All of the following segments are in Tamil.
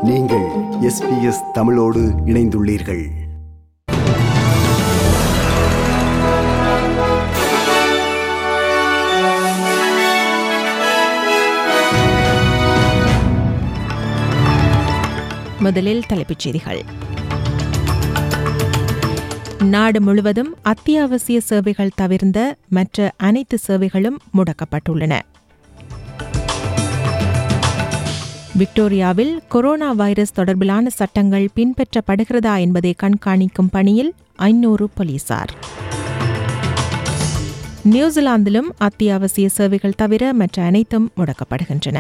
நீங்கள் எஸ்பிஎஸ் தமிழோடு இணைந்துள்ளீர்கள் முதலில் தலைப்புச் செய்திகள் நாடு முழுவதும் அத்தியாவசிய சேவைகள் தவிர்ந்த மற்ற அனைத்து சேவைகளும் முடக்கப்பட்டுள்ளன விக்டோரியாவில் கொரோனா வைரஸ் தொடர்பிலான சட்டங்கள் பின்பற்றப்படுகிறதா என்பதை கண்காணிக்கும் பணியில் ஐநூறு போலீசார் நியூசிலாந்திலும் அத்தியாவசிய சேவைகள் தவிர மற்ற அனைத்தும் முடக்கப்படுகின்றன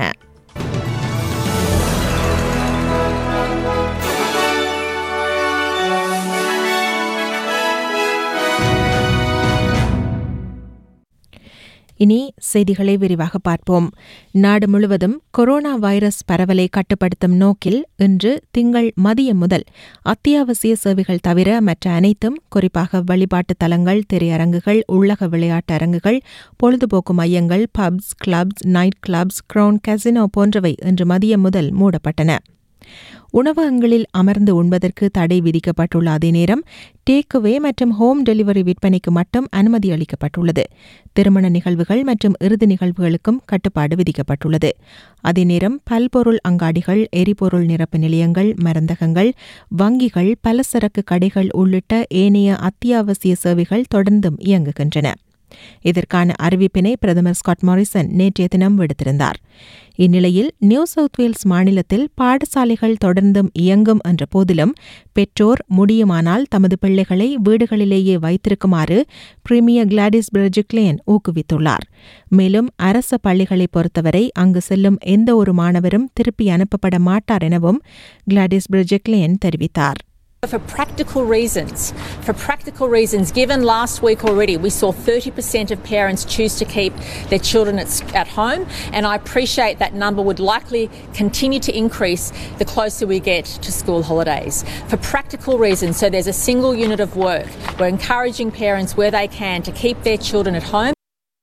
இனி செய்திகளை விரிவாக பார்ப்போம் நாடு முழுவதும் கொரோனா வைரஸ் பரவலை கட்டுப்படுத்தும் நோக்கில் இன்று திங்கள் மதியம் முதல் அத்தியாவசிய சேவைகள் தவிர மற்ற அனைத்தும் குறிப்பாக வழிபாட்டு தலங்கள் திரையரங்குகள் உள்ளக விளையாட்டு அரங்குகள் பொழுதுபோக்கு மையங்கள் pubs clubs night clubs Crown casino போன்றவை இன்று மதியம் முதல் மூடப்பட்டன உணவகங்களில் அமர்ந்து உண்பதற்கு தடை விதிக்கப்பட்டுள்ள அதே நேரம் டேக்அவே மற்றும் ஹோம் டெலிவரி விற்பனைக்கு மட்டும் அனுமதி அளிக்கப்பட்டுள்ளது திருமண நிகழ்வுகள் மற்றும் இறுதி நிகழ்வுகளுக்கும் கட்டுப்பாடு விதிக்கப்பட்டுள்ளது அதே நேரம் பல்பொருள் அங்காடிகள் எரிபொருள் நிரப்பு நிலையங்கள் மருந்தகங்கள் வங்கிகள் பலசரக்கு கடைகள் உள்ளிட்ட ஏனைய அத்தியாவசிய சேவைகள் தொடர்ந்தும் இயங்குகின்றன இதற்கான அறிவிப்பினை பிரதமர் ஸ்காட் மாரிசன் நேற்றைய தினம் விடுத்திருந்தார் இந்நிலையில் நியூ சவுத் வேல்ஸ் மாநிலத்தில் பாடசாலைகள் தொடர்ந்தும் இயங்கும் என்ற போதிலும் பெற்றோர் முடியுமானால் தமது பிள்ளைகளை வீடுகளிலேயே வைத்திருக்குமாறு பிரீமியர் கிளாடிஸ் பிரிஜிக்லேன் ஊக்குவித்துள்ளார் மேலும் அரச பள்ளிகளை பொறுத்தவரை அங்கு செல்லும் எந்த ஒரு மாணவரும் திருப்பி அனுப்பப்பட மாட்டார் எனவும் கிளாடிஸ் பிரிஜிக்லேன் தெரிவித்தார் For practical reasons, for practical reasons, given last week already we saw 30% of parents choose to keep their children at, at home, and I appreciate that number would likely continue to increase the closer we get to school holidays. For practical reasons, so there's a single unit of work, we're encouraging parents where they can to keep their children at home.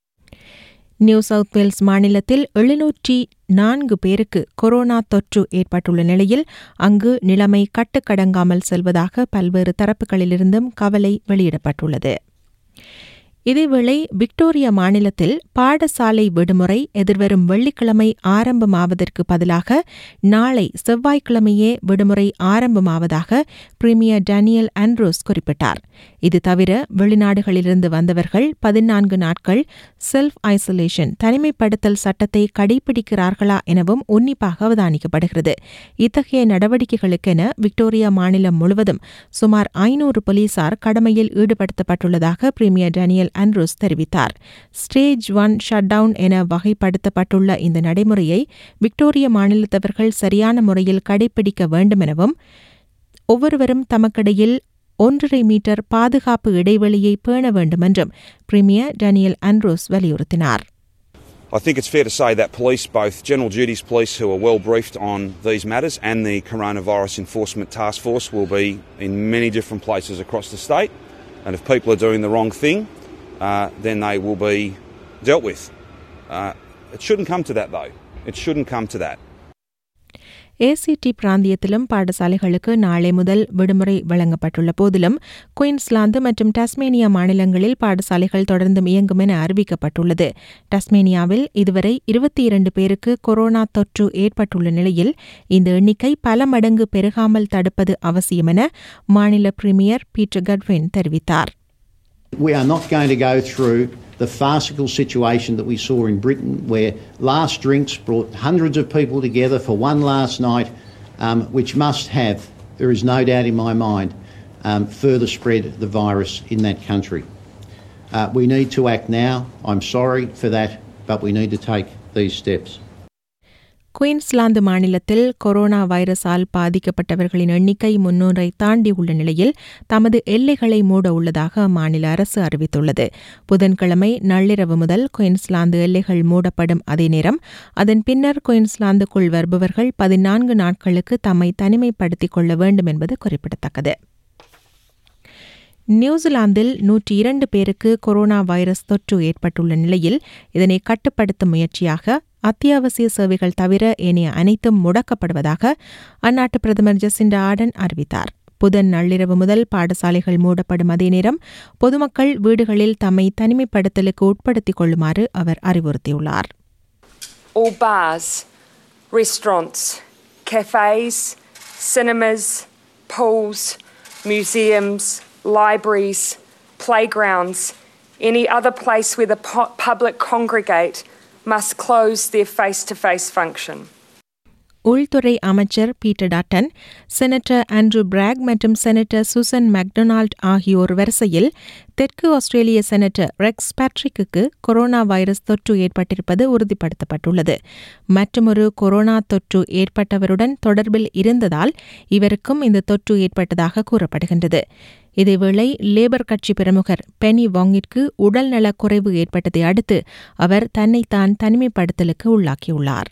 New South Wales மாநிலத்தில் எழுநூற்றி நான்கு பேருக்கு கொரோனா தொற்று ஏற்பட்டுள்ள நிலையில் அங்கு நிலைமை கட்டுக்கடங்காமல் செல்வதாக பல்வேறு தரப்புகளிலிருந்தும் கவலை வெளியிடப்பட்டுள்ளது இதேவேளை விக்டோரியா மாநிலத்தில் பாடசாலை விடுமுறை எதிர்வரும் வெள்ளிக்கிழமை ஆரம்பமாவதற்கு பதிலாக நாளை செவ்வாய்க்கிழமையே விடுமுறை ஆரம்பமாவதாக பிரீமியர் டேனியல் ஆண்ட்ரூஸ் குறிப்பிட்டார் இது தவிர வெளிநாடுகளிலிருந்து வந்தவர்கள் பதினான்கு நாட்கள் செல்ஃப் ஐசோலேஷன் தனிமைப்படுத்தல் சட்டத்தை கடைபிடிக்கிறார்களா எனவும் உன்னிப்பாக அவதானிக்கப்படுகிறது இத்தகைய நடவடிக்கைகளுக்கென விக்டோரியா மாநிலம் முழுவதும் சுமார் ஐநூறு போலீசார் கடமையில் ஈடுபடுத்தப்பட்டுள்ளதாக பிரீமியர் டேனியல் ஆண்ட்ரூஸ் தெரிவித்தார் ஸ்டேஜ் ஒன் ஷட் டவுன் என வகைப்படுத்தப்பட்டுள்ள இந்த நடைமுறையை விக்டோரிய மாநிலத்தவர்கள் சரியான முறையில் கடைபிடிக்க வேண்டும் எனவும் ஒவ்வொருவரும் தமக்கிடையில் ஒன்றரை மீட்டர் பாதுகாப்பு இடைவெளியை பேண வேண்டும் என்றும் பிரீமியர் டேனியல் ஆண்ட்ரூஸ் வலியுறுத்தினார் I think it's fair to say that police, both General Duties Police, who are well briefed on these matters, and the Coronavirus Enforcement Task Force will be in many different places across the state. And if people are doing the wrong thing, uh, then they will be dealt with. Uh, it shouldn't come to that, though. It shouldn't come to that. ACT பிராந்தியத்திலும் பாடசாலைகளுக்கு நாளை முதல் விடுமுறை வழங்கப்பட்டுள்ள போதிலும் குயின்ஸ்லாந்து மற்றும் டஸ்மேனியா மாநிலங்களில் பாடசாலைகள் தொடர்ந்தும் இயங்கும் என அறிவிக்கப்பட்டுள்ளது டஸ்மேனியாவில் இதுவரை இருபத்தி இரண்டு பேருக்கு கொரோனா தொற்று ஏற்பட்டுள்ள நிலையில் இந்த எண்ணிக்கை பல மடங்கு பெருகாமல் தடுப்பது அவசியம் என மாநில பிரீமியர் பீட்டர் கட்வின் தெரிவித்தார் We are not going to go through the farcical situation that we saw in Britain, where last drinks brought hundreds of people together for one last night, um, which must have, there is no doubt in my mind, um, further spread the virus in that country. Uh, we need to act now. I'm sorry for that, but we need to take these steps. Queensland மாநிலத்தில் கொரோனா வைரஸால் பாதிக்கப்பட்டவர்களின் எண்ணிக்கை முன்னூறை தாண்டி உள்ள நிலையில் தமது எல்லைகளை மூட உள்ளதாக அம்மாநில அரசு அறிவித்துள்ளது புதன்கிழமை நள்ளிரவு முதல் குயின்ஸ்லாந்து எல்லைகள் மூடப்படும் அதே நேரம் அதன் பின்னர் குயின்ஸ்லாந்துக்குள் வருபவர்கள் பதினான்கு நாட்களுக்கு தம்மை தனிமைப்படுத்திக் கொள்ள வேண்டும் என்பது குறிப்பிடத்தக்கது நியூசிலாந்தில் நூற்றி இரண்டு பேருக்கு கொரோனா வைரஸ் தொற்று ஏற்பட்டுள்ள நிலையில் இதனை கட்டுப்படுத்தும் முயற்சியாக அத்தியாவசிய சேவைகள் தவிர ஏனைய அனைத்தும் முடக்கப்படுவதாக அந்நாட்டு பிரதமர் ஜெசிண்டா ஆர்டன் அறிவித்தார் புதன் நள்ளிரவு முதல் பாடசாலைகள் மூடப்படும் அதே நேரம் பொதுமக்கள் வீடுகளில் தம்மை தனிமைப்படுத்தலுக்கு உட்படுத்திக் கொள்ளுமாறு அவர் அறிவுறுத்தியுள்ளார் all bars, restaurants, cafes, cinemas, pools, museums, libraries, playgrounds, any other place where the pu- public congregate must close their face to face function. உள்துறை அமைச்சர் Peter Dutton senator Andrew Bragg மற்றும் செனட்டர் சுசன் மெக்டொனால்ட் ஆகியோர் வரிசையில் தெற்கு ஆஸ்திரேலிய செனட்டர் ரெக்ஸ் பேட்ரிக்கு கொரோனா வைரஸ் தொற்று ஏற்பட்டிருப்பது உறுதிப்படுத்தப்பட்டுள்ளது மற்றொரு கொரோனா தொற்று ஏற்பட்டவருடன் தொடர்பில் இருந்ததால் இவருக்கும் இந்த தொற்று ஏற்பட்டதாக கூறப்படுகின்றது இதேவேளை லேபர் கட்சி பிரமுகர் பெனி வாங்கிற்கு உடல்நலக் குறைவு ஏற்பட்டதை அடுத்து அவர் தன்னைத்தான் தனிமைப்படுத்தலுக்கு உள்ளாக்கியுள்ளார்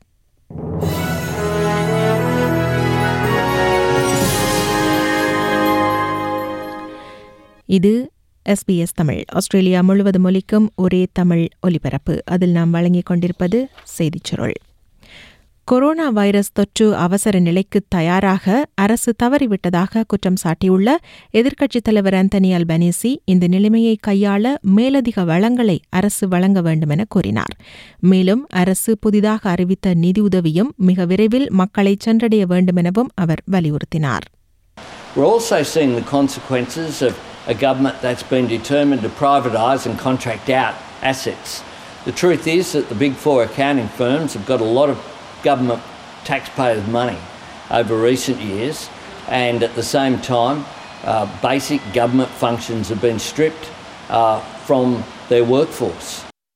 இது எஸ்பிஎஸ் தமிழ் ஆஸ்திரேலியா முழுவதும் ஒலிக்கும் ஒரே தமிழ் ஒலிபரப்பு அதில் நாம் வழங்கிக் கொண்டிருப்பது செய்திச் சுருள் கொரோனா வைரஸ் தொற்று அவசர நிலைக்கு தயாராக அரசு தவறிவிட்டதாக குற்றம் சாட்டியுள்ள எதிர்க்கட்சித் தலைவர் ஆந்தனி அல்பனீசி இந்த நிலைமையை கையாள மேலதிக வளங்களை அரசு வழங்க வேண்டும் என கூறினார் மேலும் அரசு புதிதாக அறிவித்த நிதியுதவியும் மிக விரைவில் மக்களை சென்றடைய வேண்டும் எனவும் அவர் வலியுறுத்தினார் We're also seeing the consequences of a government that's been determined to privatise and contract out assets. The truth is that the big four accounting firms have got a lot of government taxpayers' money over recent years, and at the same time, uh, basic government functions have been stripped uh, from their workforce.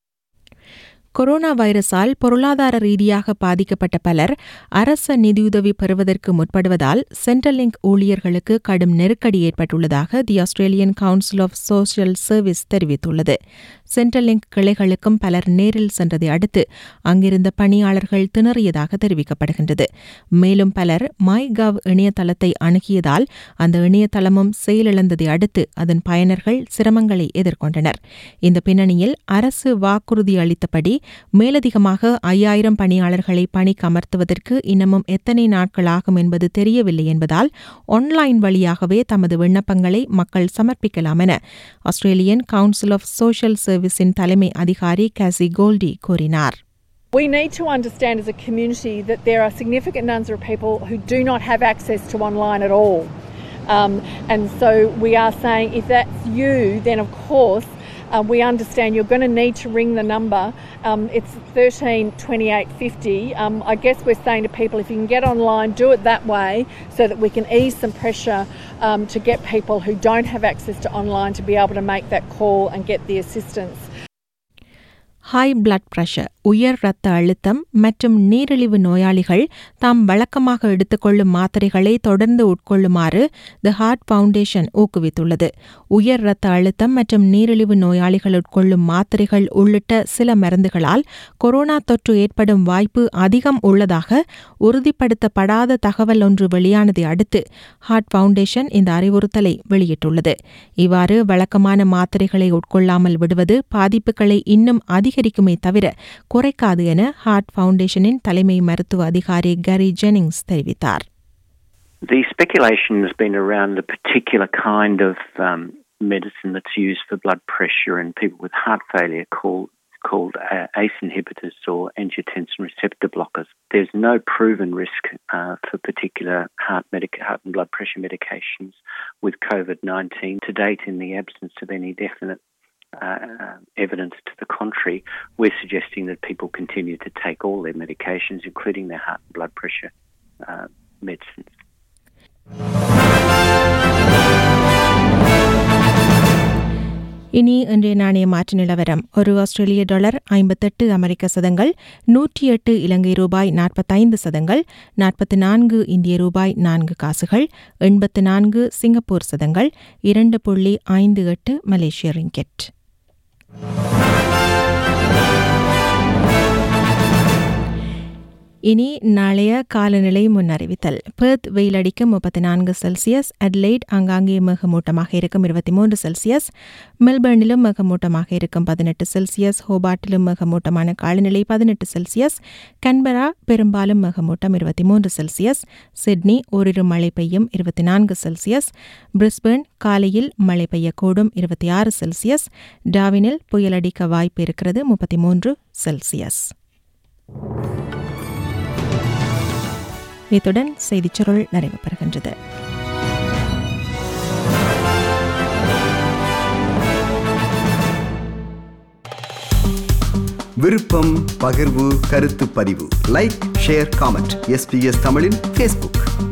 Corona வைரஸால் பொருளாதார ரீதியாக பாதிக்கப்பட்ட பலர் அரச நிதியுதவி பெறுவதற்கு முற்படுவதால் சென்ட்ரல் லிங்க் ஊழியர்களுக்கு கடும் நெருக்கடி ஏற்பட்டுள்ளதாக the Australian council of social service தெரிவித்துள்ளது சென்ட்ரல் லிங்க் கிளைகளுக்கும் பலர் நேரில் சென்றதை அடுத்து அங்கிருந்த பணியாளர்கள் திணறியதாக தெரிவிக்கப்படுகின்றது மேலும் பலர் மை கவ் இணையதளத்தை அணுகியதால் அந்த இணையதளமும் செயலிழந்ததை அடுத்து அதன் பயனர்கள் சிரமங்களை எதிர்கொண்டனர் இந்த பின்னணியில் அரசு வாக்குறுதி அளித்தபடி மேலதிகமாக ஐயாயிரம் பணியாளர்களை பணிக்கு அமர்த்துவதற்கு இன்னமும் எத்தனை நாட்கள் ஆகும் என்பது தெரியவில்லை என்பதால் ஆன்லைன் வழியாகவே தமது விண்ணப்பங்களை மக்கள் சமர்ப்பிக்கலாம் என ஆஸ்திரேலியன் கவுன்சில் ஆஃப் சோஷியல் சர்வீஸின் தலைமை அதிகாரி கேசி கோல்டி கூறினார் We need to understand as a community that there are significant numbers of people who do not have access to online at all. Um, and so we are saying if that's you, then of course uh, we understand you're going to need to ring the number. Um, it's 13 28 50. Um, I guess we're saying to people if you can get online, do it that way so that we can ease some pressure um, to get people who don't have access to online to be able to make that call and get the assistance. High blood pressure உயர் இரத்த அழுத்தம் மற்றும் நீரிழிவு நோயாளிகள் தாம் வழக்கமாக எடுத்துக்கொள்ளும் மாத்திரைகளை தொடர்ந்து உட்கொள்ளுமாறு தி ஹார்ட் ஃபவுண்டேஷன் ஊக்குவித்துள்ளது உயர் இரத்த அழுத்தம் மற்றும் நீரிழிவு நோயாளிகள் உட்கொள்ளும் மாத்திரைகள் உள்ளிட்ட சில மருந்துகளால் கொரோனா தொற்று ஏற்படும் வாய்ப்பு அதிகம் உள்ளதாக உறுதிப்படுத்தப்படாத தகவல் ஒன்று வெளியானதை அடுத்து ஹார்ட் ஃபவுண்டேஷன் இந்த அறிவுறுத்தலை வெளியிட்டுள்ளது இவ்வாறு வழக்கமான மாத்திரைகளை உட்கொள்ளாமல் விடுவது பாதிப்புகளை இன்னும் அதிகரிக்குமே தவிர குறைக்காது என ஹார்ட் ஃபவுண்டேஷனின் தலைமை மருத்துவ அதிகாரி கரி ஜெனிங்ஸ் தெரிவித்தார் The speculation has been around a particular kind of um, medicine that's used for blood pressure in people with heart failure called called uh, ACE inhibitors or angiotensin receptor blockers. There's no proven risk uh, for particular heart, medic- heart and blood pressure medications with COVID-19 to date. In the absence of any definite uh, evidence to the contrary, we're suggesting that people continue to take all their medications, including their heart and blood pressure uh, medicines. இனி இன்றைய நாணய மாற்று நிலவரம் ஒரு ஆஸ்திரேலிய டாலர் ஐம்பத்தெட்டு அமெரிக்க சதங்கள் நூற்றி எட்டு இலங்கை ரூபாய் நாற்பத்தைந்து சதங்கள் நாற்பத்தி நான்கு இந்திய ரூபாய் நான்கு காசுகள் எண்பத்து நான்கு சிங்கப்பூர் சதங்கள் இரண்டு புள்ளி ஐந்து எட்டு மலேசிய ரிங்கெட் இனி நாளைய காலநிலை முன்னறிவித்தல் பெர்த் வெயிலடிக்கும் முப்பத்தி நான்கு செல்சியஸ் அட்லைட் ஆங்காங்கே மேகமூட்டமாக இருக்கும் இருபத்தி மூன்று செல்சியஸ் மெல்பர்னிலும் மேகமூட்டமாக இருக்கும் பதினெட்டு செல்சியஸ் ஹோபாட்டிலும் மேகமூட்டமான காலநிலை பதினெட்டு செல்சியஸ் கன்பரா பெரும்பாலும் மேகமூட்டம் இருபத்தி மூன்று செல்சியஸ் சிட்னி ஓரிரு மழை பெய்யும் இருபத்தி நான்கு செல்சியஸ் பிரிஸ்பேர்ன் காலையில் மழை பெய்யக்கூடும் இருபத்தி ஆறு செல்சியஸ் டாவினில் புயலடிக்க வாய்ப்பு இருக்கிறது முப்பத்தி மூன்று செல்சியஸ் இத்துடன் செய்திச் சுருள் நிறைவு பெறுகின்றது விருப்பம் பகிர்வு கருத்து பதிவு லைக் ஷேர் காமெண்ட் எஸ்பிஎஸ் தமிழின் ஃபேஸ்புக்